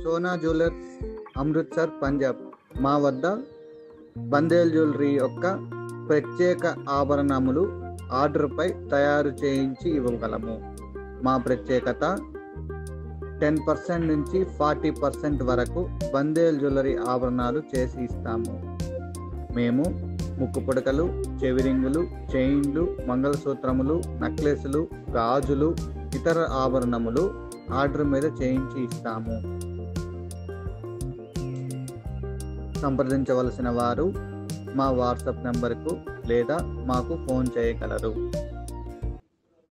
Sona jewellers Amritsar Punjab మా వద్ద బందేల్ jewellery యొక్క ప్రత్యేక ఆభరణములు ఆర్డర్పై తయారు చేయించి ఇవ్వగలము మా ప్రత్యేకత టెన్ పర్సెంట్ నుంచి ఫార్టీ పర్సెంట్ వరకు బందేల్ జ్యువెలరీ ఆభరణాలు చేసి ఇస్తాము మేము ముక్కు పుడకలు చెవిరింగులు చైన్లు మంగళసూత్రములు నెక్లెస్లు గాజులు ఇతర ఆభరణములు ఆర్డర్ మీద చేయించి ఇస్తాము సంప్రదించవలసిన వారు మా వాట్సాప్ నెంబర్కు లేదా మాకు ఫోన్ చేయగలరు